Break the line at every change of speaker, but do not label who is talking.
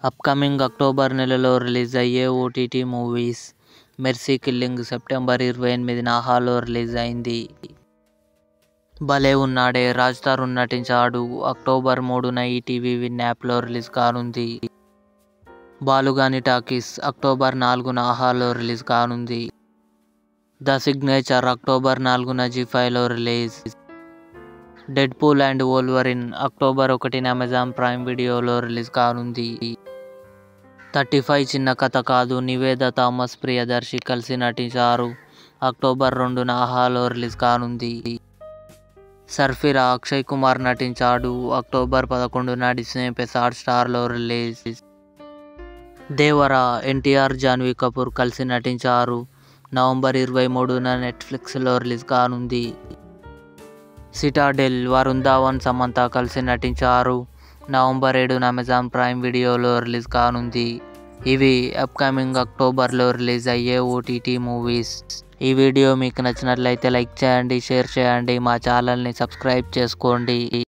upcoming October నెలలో release అయ్యే OTT movies mercy killing September ఇరవై ఎనిమిదిన ఆహాలో రిలీజ్ అయింది భలే ఉన్నాడే రాజ్ తరుణ్ నటించాడు అక్టోబర్ మూడున ఈటీవీ విన్ యాప్లో రిలీజ్ కానుంది బాలుగాని టాకీస్ అక్టోబర్ నాలుగున ఆహాలో రిలీజ్ కానుంది ద సిగ్నేచర్ అక్టోబర్ నాలుగున జీ ఫైవ్లో release Deadpool and Wolverine October ఒకటిన అమెజాన్ ప్రైమ్ వీడియోలో రిలీజ్ కానుంది థర్టీ ఫైవ్ చిన్న కథ కాదు నివేద థామస్ ప్రియదర్శి కలిసి నటించారు అక్టోబర్ రెండున ఆహాలో రిలీజ్ కానుంది సర్ఫిరా అక్షయ్ కుమార్ నటించాడు అక్టోబర్ పదకొండున డిస్నీ ప్లస్ హాట్ స్టార్లో రిలీజ్ దేవరా ఎన్టీఆర్ జాన్వీ కపూర్ కలిసి నటించారు నవంబర్ ఇరవై మూడున నెట్ఫ్లిక్స్లో రిలీజ్ కానుంది సిటాడెల్ వరుణ్ ధావన్ సమంత కలిసి నటించారు నవంబర్ ఏడున అమెజాన్ ప్రైమ్ వీడియోలో రిలీజ్ కానుంది ఇవి అప్కమింగ్ అక్టోబర్లో రిలీజ్ అయ్యే ఓటీటీ మూవీస్ ఈ వీడియో మీకు నచ్చినట్లయితే లైక్ చేయండి షేర్ చేయండి మా ఛానల్ని సబ్స్క్రైబ్ చేసుకోండి